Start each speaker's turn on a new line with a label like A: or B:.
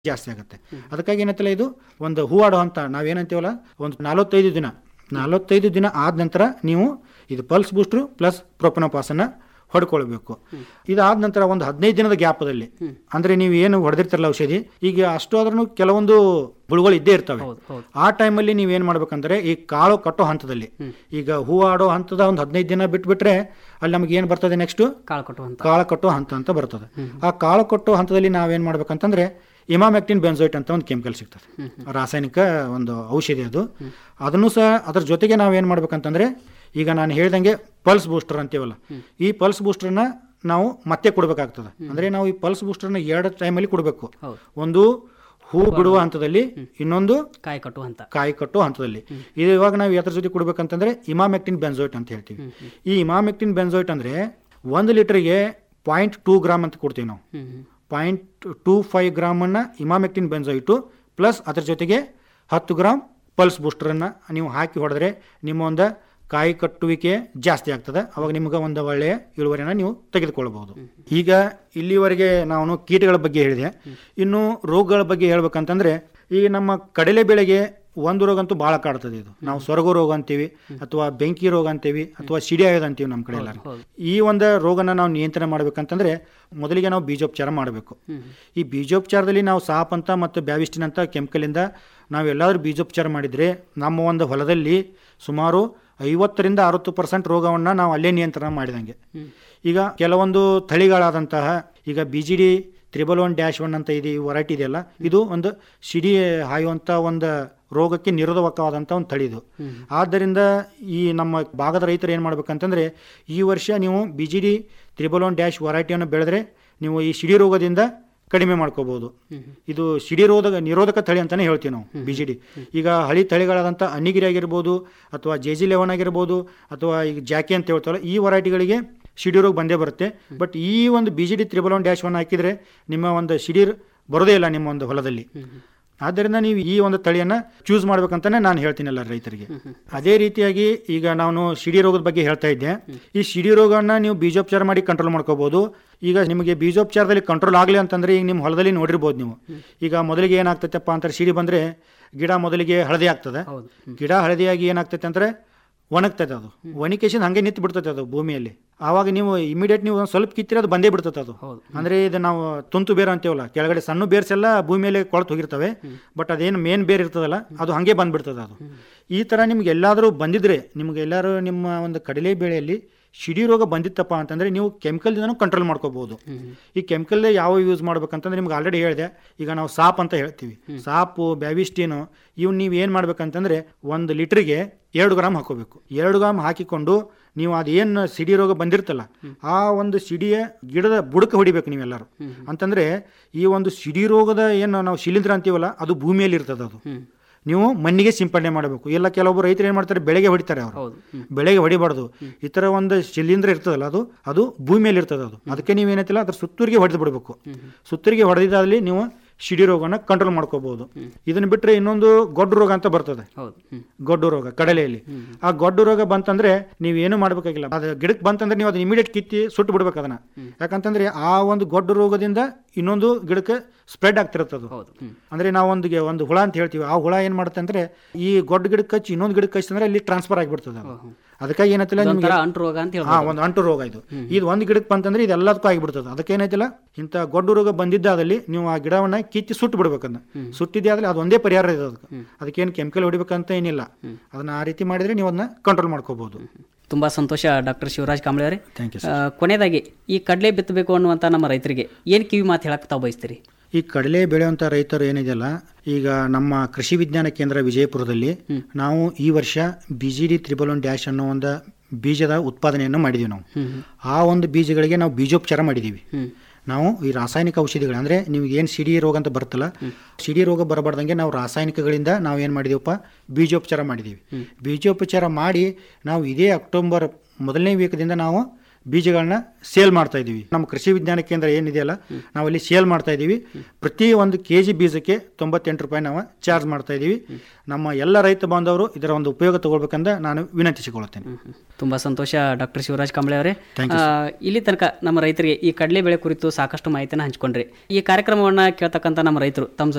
A: ಜಾಸ್ತಿ ಆಗುತ್ತೆ ಅದಕ್ಕಾಗಿ ಏನಂತಲ್ಲ ಇದು ಒಂದು ಹೂವಾಡೋ ಹಂತ ನಾವೇನಂತೀವಲ್ಲ ಒಂದು ನಲವತ್ತೈದು ದಿನ ನಲವತ್ತೈದು ದಿನ ಆದ ನಂತರ ನೀವು ಇದು ಪಲ್ಸ್ ಬೂಸ್ಟ್ರು ಪ್ಲಸ್ ಪ್ರೊಪನೋಪಾಸನ್ನ ಹೊಡ್ಕೊಳ್ಬೇಕು ಇದಾದ ನಂತರ ಒಂದು ಹದಿನೈದು ದಿನದ ಗ್ಯಾಪದಲ್ಲಿ ಅಂದ್ರೆ ನೀವು ಏನು ಹೊಡೆದಿರ್ತಾರಲ್ಲ ಔಷಧಿ ಈಗ ಅಷ್ಟು ಆದ್ರೂ ಕೆಲವೊಂದು ಹುಳುಗಳು ಇದ್ದೇ ಇರ್ತವೆ
B: ಹೌದು ಹೌದು
A: ಆ ಟೈಮಲ್ಲಿ ನೀವೇನು ಮಾಡ್ಬೇಕಂದ್ರೆ ಈ ಕಾಳು ಕಟ್ಟೋ ಹಂತದಲ್ಲಿ ಈಗ ಹೂವಾಡೋ ಹಂತದ ಒಂದು ಹದಿನೈದು ದಿನ ಬಿಟ್ಬಿಟ್ರೆ ಅಲ್ಲಿ ನಮ್ಗೆ ಏನು ಬರ್ತದೆ ನೆಕ್ಸ್ಟ್
B: ಕಾಳು ಕಟ್ಟುವಂತ
A: ಕಾಳು ಕಟ್ಟೋ ಹಂತ ಅಂತ ಬರ್ತದೆ ಆ ಕಾಳು ಕಟ್ಟೋ ಹಂತದಲ್ಲಿ ನಾವೇನು ಮಾಡ್ಬೇಕಂತಂದ್ರೆ ಇಮಾಮೆಕ್ಟಿನ್ ಬೆನ್ಸೋಯಿಟ್ ಅಂತ ಒಂದು ಕೆಮಿಕಲ್ ಸಿಗ್ತದೆ ರಾಸಾಯನಿಕ ಒಂದು ಔಷಧಿ ಅದು ಅದನ್ನು ಸಹ ಅದ್ರ ಜೊತೆಗೆ ನಾವೇನು ಮಾಡ್ಬೇಕಂತಂದ್ರೆ ಈಗ ನಾನು ಹೇಳ್ದಂಗೆ ಪಲ್ಸ್ ಬೂಸ್ಟರ್ ಅಂತೀವಲ್ಲ ಈ ಪಲ್ಸ್ ಬೂಸ್ಟರ್ನ ನಾವು ಮತ್ತೆ ಕೊಡಬೇಕಾಗ್ತದೆ ಅಂದ್ರೆ ನಾವು ಈ ಪಲ್ಸ್ ಬೂಸ್ಟರ್ನ ಎರಡು ಟೈಮಲ್ಲಿ ಕೊಡಬೇಕು
B: ಹೌದು
A: ಒಂದು ಹೂ ಬಿಡುವ ಹಂತದಲ್ಲಿ ಇನ್ನೊಂದು
B: ಕಾಯಿ ಕಟ್ಟುವಂತ
A: ಕಾಯಿ ಕಟ್ಟೋ ಹಂತದಲ್ಲಿ ಇದು ಇವಾಗ ನಾವು ಯಾವ್ದ್ರ ಜೊತೆ ಕೊಡ್ಬೇಕಂತಂದ್ರೆ ಇಮಾಮೆಕ್ಟಿನ್ ಬೆನ್ಸೋಯಿಟ್ ಅಂತ ಹೇಳ್ತೀವಿ ಈ ಇಮಾಮೆಕ್ಟಿನ್ ಬೆನ್ಸೋಯಿಟ್ ಅಂದ್ರೆ ಒಂದು ಲೀಟರ್ಗೆ ಪಾಯಿಂಟ್ ಟೂ ಗ್ರಾಮ್ ಅಂತ ಕೊಡ್ತೀವಿ ನಾವು
B: ಹ್ಮ್ ಹ್ಮ್
A: ಪಾಯಿಂಟ್ ಟೂ ಫೈವ್ ಗ್ರಾಮನ್ನು ಇಮಾಮೆಕ್ಟಿನ್ ಬೆನ್ಸೋಯಿಟು ಪ್ಲಸ್ ಅದ್ರ ಜೊತೆಗೆ ಹತ್ತು ಗ್ರಾಮ್ ಪಲ್ಸ್ ಬೂಸ್ಟರನ್ನು ನೀವು ಹಾಕಿ ಹೊಡೆದ್ರೆ ನಿಮ್ಮ ಒಂದು ಕಾಯಿ ಕಟ್ಟುವಿಕೆ ಜಾಸ್ತಿ ಆಗ್ತದೆ ಅವಾಗ ನಿಮ್ಗೆ ಒಂದು ಒಳ್ಳೆಯ ಇಳುವರಿನ ನೀವು ತೆಗೆದುಕೊಳ್ಬಹುದು ಈಗ ಇಲ್ಲಿವರೆಗೆ ನಾನು ಕೀಟಗಳ ಬಗ್ಗೆ ಹೇಳಿದೆ ಇನ್ನು ರೋಗಗಳ ಬಗ್ಗೆ ಹೇಳ್ಬೇಕಂತಂದ್ರೆ ಈ ನಮ್ಮ ಕಡಲೆ ಬೆಳೆಗೆ ಒಂದು ರೋಗ ಅಂತೂ ಭಾಳ ಕಾಡ್ತದೆ ಇದು ನಾವು ಸೊರಗು ರೋಗ ಅಂತೀವಿ ಅಥವಾ ಬೆಂಕಿ ರೋಗ ಅಂತೀವಿ ಅಥವಾ ಸಿಡಿಯಾಯೋದು ಅಂತೀವಿ ನಮ್ಮ ಕಡೆ ಎಲ್ಲರೂ
B: ಹೌದು.
A: ಈ ಒಂದು ರೋಗನ ನಾವು ನಿಯಂತ್ರಣ ಮಾಡ್ಬೇಕಂತಂದ್ರೆ ಮೊದಲಿಗೆ ನಾವು ಬೀಜೋಪಚಾರ ಮಾಡಬೇಕು ಈ ಬೀಜೋಪಚಾರದಲ್ಲಿ ನಾವು ಸಾಪ್ ಅಂತ ಮತ್ತು ಬ್ಯಾವಿಸ್ಟಿನ್ ಅಂತ ಕೆಮಿಕಲಿಂದ ನಾವು ಎಲ್ಲಾದ್ರೂ ಬೀಜೋಪಚಾರ ಮಾಡಿದರೆ ನಮ್ಮ ಒಂದು ಹೊಲದಲ್ಲಿ ಸುಮಾರು ಐವತ್ತರಿಂದ ಅರವತ್ತು ಪರ್ಸೆಂಟ್ ರೋಗವನ್ನು ನಾವು ಅಲ್ಲೇ ನಿಯಂತ್ರಣ ಮಾಡಿದಂಗೆ ಈಗ ಕೆಲವೊಂದು ತಳಿಗಳಾದಂತಹ ಈಗ B G D triple one dash one ಅಂತ ಇದೆ ವರೈಟಿ ಇದೆಯಲ್ಲ ಇದು ಒಂದು ಸಿಡಿ ಹಾಯುವಂಥ ಒಂದು ರೋಗಕ್ಕೆ ನಿರೋಧಕವಾದಂಥ ಒಂದು ತಳಿ ಇದು ಆದ್ದರಿಂದ ಈ ನಮ್ಮ ಭಾಗದ ರೈತರು ಏನು ಮಾಡ್ಬೇಕಂತಂದ್ರೆ ಈ ವರ್ಷ ನೀವು B G D triple one dash ವರೈಟಿಯನ್ನು ಬೆಳೆದ್ರೆ ನೀವು ಈ ಸಿಡಿ ರೋಗದಿಂದ ಕಡಿಮೆ ಮಾಡ್ಕೋಬಹುದು ಇದು ಸಿಡಿ ರೋಗ ನಿರೋಧಕ ತಳಿ ಅಂತಾನೆ ಹೇಳ್ತೀವಿ ನಾವು ಬಿ ಜಿ ಡಿ ಈಗ ಹಳಿ ತಳಿಗಳಾದಂಥ ಅನ್ನಿಗಿರಿ ಆಗಿರ್ಬೋದು ಅಥವಾ ಜೆ ಜಿ ಲೆವನ್ ಆಗಿರ್ಬೋದು ಅಥವಾ ಈಗ ಜಾಕಿ ಅಂತ ಹೇಳ್ತಾರಲ್ಲ ಈ ವರೈಟಿಗಳಿಗೆ ಸಿಡಿ ರೋಗ ಬಂದೇ ಬರುತ್ತೆ ಬಟ್ ಈ ಒಂದು B G D triple one dash one ಹಾಕಿದರೆ ನಿಮ್ಮ ಒಂದು ಸಿಡಿರ್ ಬರೋದೇ ಇಲ್ಲ ನಿಮ್ಮ ಒಂದು ಹೊಲದಲ್ಲಿ ಆದ್ದರಿಂದ ನೀವು ಈ ಒಂದು ತಳಿಯನ್ನು ಚೂಸ್ ಮಾಡ್ಬೇಕಂತಾನೆ ನಾನು ಹೇಳ್ತೀನಿ ಎಲ್ಲ ರೈತರಿಗೆ ಅದೇ ರೀತಿಯಾಗಿ ಈಗ ನಾನು ಸಿಡಿ ರೋಗದ ಬಗ್ಗೆ ಹೇಳ್ತಾ ಇದ್ದೆ ಈ ಸಿಡಿ ರೋಗನ ನೀವು ಬೀಜೋಪಚಾರ ಮಾಡಿ ಕಂಟ್ರೋಲ್ ಮಾಡ್ಕೋಬಹುದು ಈಗ ನಿಮಗೆ ಬೀಜೋಪಚಾರದಲ್ಲಿ ಕಂಟ್ರೋಲ್ ಆಗಲಿ ಅಂತಂದ್ರೆ ಈಗ ನಿಮ್ಮ ಹೊಲದಲ್ಲಿ ನೋಡಿರ್ಬೋದು ನೀವು ಈಗ ಮೊದಲಿಗೆ ಏನಾಗ್ತೈತಪ್ಪ ಅಂತಾರೆ ಸಿಡಿ ಬಂದ್ರೆ ಗಿಡ ಮೊದಲಿಗೆ ಹಳದಿ ಆಗ್ತದೆ
B: ಹೌದು
A: ಗಿಡ ಹಳದಿಯಾಗಿ ಏನಾಗ್ತೈತೆ ಅಂದ್ರೆ ಒಣಗ್ತೈತೆ ಅದು ಒಣಕೇಶನ್ ಹಂಗೆ ನಿಂತು ಬಿಡ್ತೈತೆ ಅದು ಭೂಮಿಯಲ್ಲಿ ಆವಾಗ ನೀವು ಇಮಿಡಿಯೇಟ್ ನೀವು ಒಂದ್ ಸ್ವಲ್ಪ ಕಿತ್ತಿರ ಅದು ಬಂದೇ ಬಿಡ್ತೈತೆ ಅದು
B: ಹೌದು.
A: ಅಂದ್ರೆ ಇದು ನಾವು ತುಂತು ಬೇರು ಅಂತೀವಲ್ಲ ಕೆಳಗಡೆ ಸಣ್ಣ ಬೇರ್ಸ್ ಎಲ್ಲ ಭೂಮಿಯಲ್ಲಿ ಕೊಳತು ಹೋಗಿರ್ತವೆ ಬಟ್ ಅದೇನು ಮೇನ್ ಬೇರ್ ಇರ್ತದಲ್ಲ ಅದು ಹಂಗೆ ಬಂದ್ಬಿಡ್ತದೆ ಅದು ಈ ತರ ನಿಮ್ಗೆ ಎಲ್ಲಾದರೂ ಬಂದಿದ್ರೆ ನಿಮ್ಗೆ ಎಲ್ಲರೂ ನಿಮ್ಮ ಒಂದು ಕಡಲೆ ಬೆಳೆಯಲ್ಲಿ ಸಿಡಿ ರೋಗ ಬಂದಿತ್ತಪ್ಪ ಅಂತಂದ್ರೆ ನೀವು ಕೆಮಿಕಲ್ದಿಂದನೂ ಕಂಟ್ರೋಲ್ ಮಾಡ್ಕೋಬಹುದು ಈ ಕೆಮಿಕಲ್ ಯಾವ ಯೂಸ್ ಮಾಡ್ಬೇಕಂತಂದ್ರೆ ನಿಮ್ಗೆ ಆಲ್ರೆಡಿ ಹೇಳಿದೆ ಈಗ ನಾವು ಸಾಪ್ ಅಂತ ಹೇಳ್ತೀವಿ ಸಾಪು ಬ್ಯಾವಿಸ್ಟೀನು ಇವ್ ನೀವು ಏನು ಮಾಡ್ಬೇಕಂತಂದ್ರೆ ಒಂದು ಲೀಟ್ರಿಗೆ ಎರಡು ಗ್ರಾಮ್ ಹಾಕೋಬೇಕು ಎರಡು ಗ್ರಾಮ್ ಹಾಕಿಕೊಂಡು ನೀವು ಅದೇನು ಸಿಡಿ ರೋಗ ಬಂದಿರ್ತಲ್ಲ ಆ ಒಂದು ಸಿಡಿಯ ಗಿಡದ ಬುಡಕ್ಕೆ ಹೊಡಿಬೇಕು ನೀವೆಲ್ಲರೂ ಅಂತಂದ್ರೆ ಈ ಒಂದು ಸಿಡಿ ರೋಗದ ಏನು ನಾವು ಶಿಲೀಂಧ್ರ ಅಂತೀವಲ್ಲ ಅದು ಭೂಮಿಯಲ್ಲಿ ಇರ್ತದೆ ಅದು ನೀವು ಮಣ್ಣಿಗೆ ಸಿಂಪಡಣೆ ಮಾಡಬೇಕು ಇಲ್ಲ ಕೆಲವೊಬ್ಬರು ರೈತರು ಏನು ಮಾಡ್ತಾರೆ ಬೆಳೆಗೆ ಹೊಡಿತಾರೆ ಅವರು
B: ಹೌದು ಹ್ಮ್.
A: ಬೆಳೆಗೆ ಹೊಡಿಬಾರ್ದು ಈ ಥರ ಒಂದು ಶಿಲೀಂಧ್ರ ಇರ್ತದಲ್ಲ ಅದು ಅದು ಭೂಮಿಯಲ್ಲಿ ಇರ್ತದೆ ಅದು ಅದಕ್ಕೆ ನೀವು ಏನೈತಿಲ್ಲ ಅದ್ರ ಸುತ್ತೂರಿಗೆ ಹೊಡೆದು ಬಿಡಬೇಕು ಸುತ್ತೂರಿಗೆ ಹೊಡೆದಿದ್ದಾದಲ್ಲಿ ನೀವು ಸಿಡಿ ರೋಗನ ಕಂಟ್ರೋಲ್ ಮಾಡ್ಕೋಬಹುದು ಇದನ್ನ ಬಿಟ್ಟರೆ ಇನ್ನೊಂದು ಗೊಡ್ಡು ರೋಗ ಅಂತ ಬರ್ತದೆ
B: ಹೌದು ಹ್ಮ್.
A: ಗೊಡ್ಡು ರೋಗ ಕಡಲೆಯಲ್ಲಿ ಆ ಗೊಡ್ಡು ರೋಗ ಬಂತಂದ್ರೆ ನೀವು ಏನು ಮಾಡ್ಬೇಕಾಗಿಲ್ಲ ಅದು ಗಿಡಕ್ಕೆ ಬಂತಂದ್ರೆ ನೀವು ಅದನ್ನ ಇಮಿಡಿಯೇಟ್ ಕಿತ್ತಿ ಸುಟ್ಟು ಬಿಡ್ಬೇಕು ಅದನ್ನ ಯಾಕಂತಂದ್ರೆ ಆ ಒಂದು ಗೊಡ್ಡು ರೋಗದಿಂದ ಇನ್ನೊಂದು ಗಿಡಕ್ಕೆ ಸ್ಪ್ರೆಡ್ ಆಗ್ತಿರುತ್ತೆ ಅದು
B: ಹೌದು ಹ್ಮ್.
A: ಅಂದ್ರೆ ನಾವು ಒಂದು ಗೆ- ಒಂದು ಹುಳ ಅಂತ ಹೇಳ್ತೀವಿ ಆ ಹುಳ ಏನ್ ಮಾಡುತ್ತೆ ಅಂದ್ರೆ ಈ ಗೊಡ್ಡ ಗಿಡಕ್ಕೆ ಹಚ್ಚಿ ಇನ್ನೊಂದು ಗಿಡಕ್ಕೆ ಹಚ್ಚಿ ಅಂದ್ರೆ ಅಲ್ಲಿ ಟ್ರಾನ್ಸ್ಫರ್ ಆಗಿಬಿಡ್ತದೆ ಅದು. ಅದಕ್ಕಾಗಿ ಏನೈತಿಲ್ಲ ನಿಮ್ಗೆ
B: ಒಂಥರ ಅಂಟು ರೋಗ ಅಂತ
A: ಹಾ
B: ಹೇಳ್ಬೋದು
A: ಒಂದು ಅಂಟು ರೋಗ ಇದು ಇದು ಒಂದು ಗಿಡಕ್ಕೆ ಬಂತಂದ್ರೆ ಇದು ಎಲ್ಲದಕ್ಕೂ ಆಗಿಬಿಡ್ತದೆ ಅದಕ್ಕೆ ಏನೈತಿಲ್ಲ ಇಂಥ ಗೊಡ್ಡು ರೋಗ ಬಂದಿದ್ದಾದಲ್ಲಿ ನೀವು ಆ ಗಿಡವನ್ನ ಕಿತ್ತಿ ಸುಟ್ಟು ಬಿಡ್ಬೇಕನ್ನ ಸುಟ್ಟಿದ್ದೆ ಆದ್ರೆ ಅದು ಒಂದೇ ಪರಿಹಾರ ಇದೆ ಅದಕ್ಕೆ ಅದಕ್ಕೇನು ಕೆಮಿಕಲ್ ಹೊಡಿಬೇಕಂತ ಏನಿಲ್ಲ ಅದನ್ನ ಆ ರೀತಿ ಮಾಡಿದ್ರೆ ನೀವು ಅದನ್ನ ಕಂಟ್ರೋಲ್ ಮಾಡ್ಕೋಬಹುದು
B: ತುಂಬಾ ಸಂತೋಷ ಡಾಕ್ಟರ್ ಶಿವರಾಜ್ ಕಾಂಬಳೆ ಅವರೇ
A: ಥ್ಯಾಂಕ್ ಯು
B: ಆ, ಕೊನೆಯದಾಗಿ ಈ ಕಡಲೆ ಬಿತ್ತಬೇಕು ಅನ್ನುವಂತ ನಮ್ಮ ರೈತರಿಗೆ ಏನ್ ಕಿವಿ ಮಾತು ಹೇಳಕ್ ತಾವು ಬಯಸ್ತೀರಿ
A: ಈ ಕಡಲೆ ಬೆಳೆಯುವಂಥ ರೈತರು ಏನಿದೆಯಲ್ಲ ಈಗ ನಮ್ಮ ಕೃಷಿ ವಿಜ್ಞಾನ ಕೇಂದ್ರ ವಿಜಯಪುರದಲ್ಲಿ ನಾವು ಈ ವರ್ಷ B G D triple one dash ಅನ್ನೋ ಒಂದು ಬೀಜದ ಉತ್ಪಾದನೆಯನ್ನು ಮಾಡಿದ್ದೀವಿ ನಾವು ಆ ಒಂದು ಬೀಜಗಳಿಗೆ ನಾವು ಬೀಜೋಪಚಾರ ಮಾಡಿದ್ದೀವಿ ನಾವು ಈ ರಾಸಾಯನಿಕ ಔಷಧಿಗಳು ಅಂದರೆ ನೀವು ಏನು ಸಿಡಿ ರೋಗ ಅಂತ ಬರುತ್ತಲ್ಲ ಸಿಡಿ ರೋಗ ಬರಬಾರ್ದಂಗೆ ನಾವು ರಾಸಾಯನಿಕಗಳಿಂದ ನಾವು ಏನು ಮಾಡಿದೀವಪ್ಪ ಬೀಜೋಪಚಾರ ಮಾಡಿದ್ದೀವಿ ಬೀಜೋಪಚಾರ ಮಾಡಿ ನಾವು ಇದೇ ಅಕ್ಟೋಬರ್ ಮೊದಲನೇ ವೀಕದಿಂದ ನಾವು ಬೀಜಗಳನ್ನ ಸೇಲ್ ಮಾಡ್ತಾ ಇದ್ದೀವಿ ನಮ್ಮ ಕೃಷಿ ವಿಜ್ಞಾನ ಕೇಂದ್ರ ಏನಿದೆಯಲ್ಲ ನಾವು ಅಲ್ಲಿ ಸೇಲ್ ಮಾಡ್ತಾ ಇದ್ದೀವಿ ಪ್ರತಿ ಒಂದು ಕೆ ಜಿ ಬೀಜಕ್ಕೆ ತೊಂಬತ್ತೆಂಟು ರೂಪಾಯಿ ನಾವು ಚಾರ್ಜ್ ಮಾಡ್ತಾ ಇದ್ದೀವಿ ನಮ್ಮ ಎಲ್ಲ ರೈತ ಬಾಂಧವರು ಇದರ ಒಂದು ಉಪಯೋಗ ತಗೊಳ್ಬೇಕಂದ ನಾನು ವಿನಂತಿಸಿಕೊಳ್ಳುತ್ತೇನೆ
B: ತುಂಬಾ ಸಂತೋಷ ಡಾಕ್ಟರ್ ಶಿವರಾಜ್ ಕಾಂಬಳೆ ಅವರೇ
A: Thank
B: ಆ, ಇಲ್ಲಿ ತನಕ ನಮ್ಮ ರೈತರಿಗೆ ಈ ಕಡಲೆ ಬೆಳೆ ಕುರಿತು ಸಾಕಷ್ಟು ಮಾಹಿತಿನ ಹಂಚಿಕೊಂಡ್ರಿ ಈ ಕಾರ್ಯಕ್ರಮವನ್ನ ಕೇಳ್ತಕ್ಕಂಥ ನಮ್ಮ ರೈತರು ತಮ್ಮ